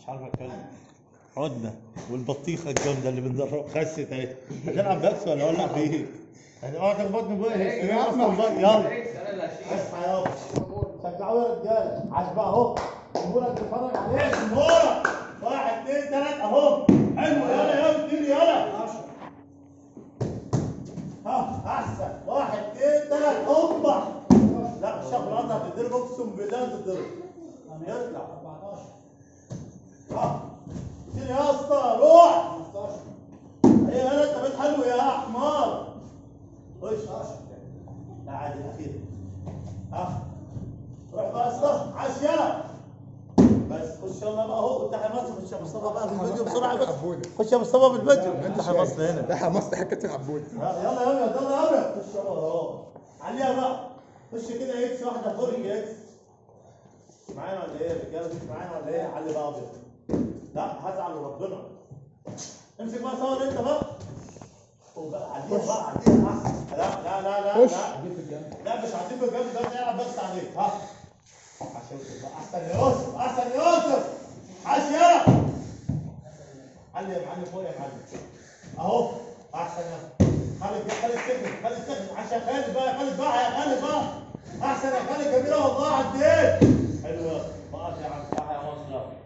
مش عارف اتكلم عدنا والبطيخه الجامده اللي بنضرب خست اهي هتلعب بس ولا اولع فيه؟ هتقعد تخبطني بقى يا احمد يلا اصحى يابا شجعوا يا رجاله عشبة اهو جمهورك بيتفرج عليك جمهورك واحد اثنين ثلاثة اهو حلو يلا يلا اديني يلا ها احسن واحد اثنين ثلاثة هوبا لا مش هاخد الارض هتتضرب اقسم بالله هتتضرب يطلع 14 ها اديني يا اسطى روح 15 ايه يلا انت بقيت حلو يا حمار خش لا عادي الاخير ها روح بقى يا اسطى عاش يلا بس خش يلا بقى اهو افتح مصر خش يا مصطفى بقى في الفيديو بسرعه بس خش يا مصطفى في الفيديو افتح مصر هنا ده حماس حكايه العبود يلا يلا يلا يلا يلا خش يلا اهو عليها بقى خش كده اكس واحده فرق اكس معانا ولا ايه الرجاله مش معانا ولا ايه علي بقى ابيض لا هزعل وربنا امسك بقى صور انت بقى وبقى عديها بقى عديها احسن لا لا لا لا خش. لا لا مش هعديك الجنب ده نلعب بس عليك ها عشان تبقى احسن يا يوسف احسن يا يوسف عاش يلا علي يا معلم فوق يا معلم اهو احسن يا خالد خالد سخن خالد سخن عشان خالد بقى يا خالد بقى يا خالد بقى احسن يا خالد جميله والله عديت حلو يا بقى يا عم صح يا مصر